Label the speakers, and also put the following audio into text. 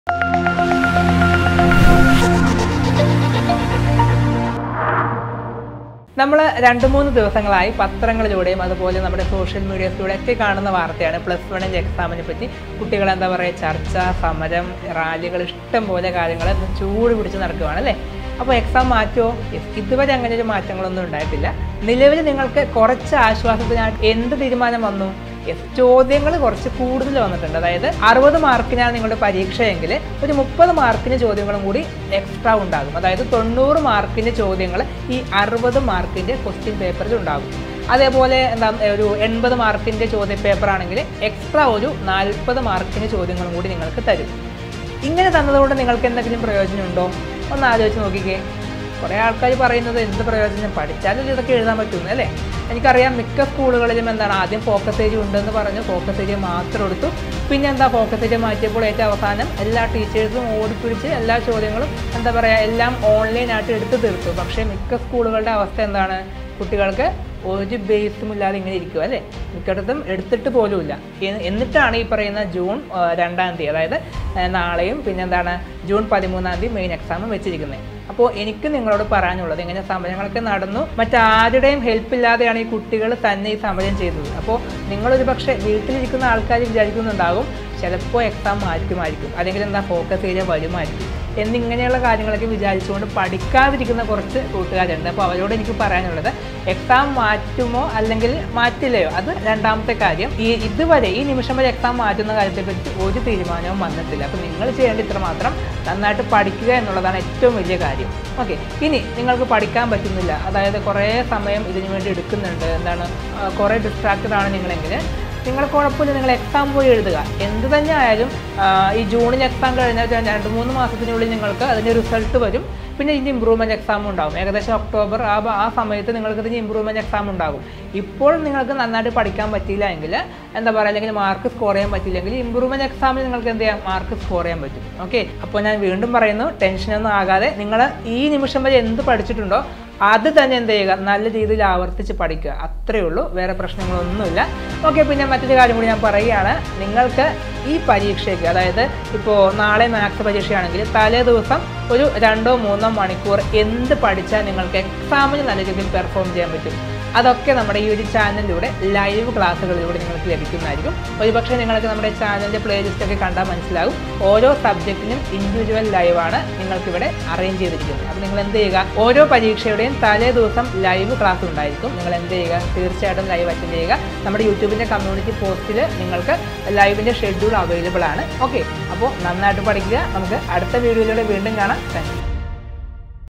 Speaker 1: നമ്മൾ രണ്ട് മൂന്ന് ദിവസങ്ങളായി പത്രങ്ങളിലൂടെയും അതുപോലെ നമ്മുടെ സോഷ്യൽ മീഡിയസിലൂടെ ഒക്കെ കാണുന്ന വാർത്തയാണ് പ്ലസ് വണ്ണിൻ്റെ എക്സാമിനെ പറ്റി കുട്ടികൾ എന്താ പറയുക ചർച്ച സമരം റാലികൾ ഇഷ്ടം പോലെ കാര്യങ്ങൾ ചൂട് പിടിച്ച് നടക്കുകയാണ് അല്ലേ അപ്പോൾ എക്സാം മാറ്റുമോ Yes, ഇതുവരെ അങ്ങനെ ഒരു മാറ്റങ്ങളൊന്നും ഉണ്ടായിട്ടില്ല നിലവിൽ നിങ്ങൾക്ക് കുറച്ച് ആശ്വാസത്തിനായിട്ട് എന്ത് തീരുമാനം വന്നു യെസ് ചോദ്യങ്ങൾ കുറച്ച് കൂടുതൽ വന്നിട്ടുണ്ട് അതായത് അറുപത് മാർക്കിനാണ് നിങ്ങളുടെ പരീക്ഷയെങ്കിൽ ഒരു മുപ്പത് മാർക്കിന് ചോദ്യങ്ങളും കൂടി എക്സ്ട്രാ ഉണ്ടാകും അതായത് തൊണ്ണൂറ് മാർക്കിൻ്റെ ചോദ്യങ്ങൾ ഈ അറുപത് മാർക്കിൻ്റെ ക്വസ്റ്റ്യൻ പേപ്പറിൽ ഉണ്ടാകും അതേപോലെ എന്താ ഒരു എൺപത് മാർക്കിൻ്റെ ചോദ്യ പേപ്പർ ആണെങ്കിൽ എക്സ്ട്രാ ഒരു നാൽപ്പത് മാർക്കിന് ചോദ്യങ്ങളും കൂടി നിങ്ങൾക്ക് തരും ഇങ്ങനെ തന്നതുകൊണ്ട് നിങ്ങൾക്ക് എന്തെങ്കിലും പ്രയോജനമുണ്ടോ ഒന്ന് ആലോചിച്ച് നോക്കിക്കേ കുറേ ആൾക്കാർ പറയുന്നത് എന്ത് പ്രയോജനം പഠിച്ചാലും ഇതൊക്കെ എഴുതാൻ പറ്റുന്നു അല്ലേ എനിക്കറിയാം മിക്ക സ്കൂളുകളിലും എന്താണ് ആദ്യം ഫോക്കസ് ഏരിയ ഉണ്ടെന്ന് പറഞ്ഞ് ഫോക്കസ് ഏരിയ മാത്രം എടുത്തു പിന്നെ എന്താ ഫോക്കസ് ഏരിയ മാറ്റിയപ്പോൾ ഏറ്റവും അവസാനം എല്ലാ ടീച്ചേഴ്സും ഓടിപ്പിടിച്ച് എല്ലാ ചോദ്യങ്ങളും എന്താ പറയുക എല്ലാം ഓൺലൈനായിട്ട് എടുത്ത് തീർത്തു പക്ഷേ മിക്ക സ്കൂളുകളുടെ അവസ്ഥ എന്താണ് കുട്ടികൾക്ക് ഒരു ബേസും ഇല്ലാതെ ഇങ്ങനെ ഇരിക്കുക അല്ലേ മിക്കയിടത്തും എടുത്തിട്ട് പോലുമില്ല എ- എന്നിട്ടാണ് ഈ പറയുന്ന ജൂൺ ആ, രണ്ടാം തീയതി അതായത് ആ, നാളെയും പിന്നെ എന്താണ് ജൂൺ പതിമൂന്നാം തീയതി മെയിൻ എക്സാം വെച്ചിരിക്കുന്നത് അപ്പോൾ എനിക്ക് നിങ്ങളോട് പറയാനുള്ളത് ഇങ്ങനെ സമരങ്ങളൊക്കെ നടന്നു മറ്റാരുടെയും ഹെൽപ്പ് ഇല്ലാതെയാണ് ഈ കുട്ടികൾ തന്നെ ഈ സമരം ചെയ്തത് അപ്പോൾ നിങ്ങളൊരു പക്ഷേ വീട്ടിലിരിക്കുന്ന ആൾക്കാർ വിചാരിക്കുന്നുണ്ടാകും ചിലപ്പോൾ എക്സാം മാറ്റുമായിരിക്കും അല്ലെങ്കിൽ എന്താ ഫോക്കസ് ഏരിയ വരുമായിരിക്കും എന്നിങ്ങനെയുള്ള കാര്യങ്ങളൊക്കെ വിചാരിച്ചുകൊണ്ട് പഠിക്കാതിരിക്കുന്ന കുറച്ച് കൂട്ടുകാരുണ്ട് അപ്പോൾ അവരോട് എനിക്ക് പറയാനുള്ളത് എക്സാം മാറ്റുമോ അല്ലെങ്കിൽ മാറ്റില്ലയോ അത് രണ്ടാമത്തെ കാര്യം ഈ ഇതുവരെ ഈ നിമിഷം വരെ എക്സാം മാറ്റുന്ന കാര്യത്തെപ്പറ്റി ഒരു തീരുമാനവും വന്നിട്ടില്ല അപ്പോൾ നിങ്ങൾ ചെയ്യേണ്ട ഇത്ര മാത്രം നന്നായിട്ട് പഠിക്കുക എന്നുള്ളതാണ് ഏറ്റവും വലിയ കാര്യം ഓക്കെ ഇനി നിങ്ങൾക്ക് പഠിക്കാൻ പറ്റുന്നില്ല അതായത് കുറേ സമയം ഇതിനു വേണ്ടി എടുക്കുന്നുണ്ട് എന്താണ് ആ, കുറേ ഡിസ്ട്രാക്റ്റഡ് ആണ് നിങ്ങളെങ്കിൽ നിങ്ങൾ കുഴപ്പമില്ല നിങ്ങൾ എക്സാം പോയി എഴുതുക എന്ത് തന്നെ ആയാലും ആ, ഈ ജൂണിൽ എക്സാം കഴിഞ്ഞാൽ ഒരു രണ്ട് മൂന്ന് മാസത്തിനുള്ളിൽ നിങ്ങൾക്ക് അതിൻ്റെ റിസൾട്ട് വരും പിന്നെ ഇതിൻ്റെ ഇമ്പ്രൂവ്മെൻറ്റ് എക്സാം ഉണ്ടാകും ഏകദേശം ഒക്ടോബർ ആ ബ- ആ സമയത്ത് നിങ്ങൾക്ക് ഇതിന് ഇമ്പ്രൂവ്മെൻറ്റ് എക്സാം ഉണ്ടാകും ഇപ്പോൾ നിങ്ങൾക്ക് നന്നായിട്ട് പഠിക്കാൻ പറ്റിയില്ല എങ്കിൽ എന്താ പറയുക അല്ലെങ്കിൽ മാർക്ക് സ്കോർ ചെയ്യാൻ പറ്റിയില്ലെങ്കിൽ ഇമ്പ്രൂവ്മെൻറ്റ് എക്സാമിൽ നിങ്ങൾക്ക് എന്ത് ചെയ്യാം മാർക്ക് സ്കോർ ചെയ്യാൻ പറ്റും ഓക്കെ അപ്പോൾ ഞാൻ വീണ്ടും പറയുന്നു ടെൻഷനൊന്നും ആകാതെ നിങ്ങൾ ഈ നിമിഷം വരെ എന്ത് പഠിച്ചിട്ടുണ്ടോ അത് തന്നെ എന്ത് ചെയ്യുക നല്ല രീതിയിൽ ആവർത്തിച്ച് പഠിക്കുക അത്രയേ ഉള്ളൂ വേറെ പ്രശ്നങ്ങളൊന്നുമില്ല ഓക്കെ പിന്നെ മറ്റൊരു കാര്യം കൂടി ഞാൻ പറയുകയാണ് നിങ്ങൾക്ക് ഈ പരീക്ഷയ്ക്ക് അതായത് ഇപ്പോൾ നാളെ മാത്സ് പരീക്ഷയാണെങ്കിൽ തലേ ദിവസം ഒരു രണ്ടോ മൂന്നോ മണിക്കൂർ എന്ത് പഠിച്ചാൽ നിങ്ങൾക്ക് എക്സാമിന് നല്ല രീതിയിൽ പെർഫോം ചെയ്യാൻ പറ്റും അതൊക്കെ നമ്മുടെ ഈ ഒരു ചാനലിലൂടെ ലൈവ് ക്ലാസ്സുകളിലൂടെ നിങ്ങൾക്ക് ലഭിക്കുന്നതായിരിക്കും ഒരുപക്ഷെ നിങ്ങൾക്ക് നമ്മുടെ ചാനലിൻ്റെ പ്ലേലിസ്റ്റ് ഒക്കെ കണ്ടാൽ മനസ്സിലാകും ഓരോ സബ്ജക്റ്റിനും ഇൻഡിവിജ്വൽ ലൈവാണ് നിങ്ങൾക്കിവിടെ അറേഞ്ച് ചെയ്തിരിക്കുന്നത് അപ്പോൾ നിങ്ങൾ എന്ത് ചെയ്യുക ഓരോ പരീക്ഷയുടെയും തലേ ദിവസം ലൈവ് ക്ലാസ് ഉണ്ടായിരിക്കും നിങ്ങൾ എന്ത് ചെയ്യുക തീർച്ചയായിട്ടും ലൈവ് അറ്റൻഡ് ചെയ്യുക നമ്മുടെ യൂട്യൂബിൻ്റെ കമ്മ്യൂണിറ്റി പോസ്റ്റിൽ നിങ്ങൾക്ക് ലൈവിൻ്റെ ഷെഡ്യൂൾ അവൈലബിൾ ആണ് ഓക്കെ അപ്പോൾ നന്നായിട്ട് പഠിക്കുക നമുക്ക് അടുത്ത വീഡിയോയിലൂടെ വീണ്ടും കാണാം താങ്ക് യു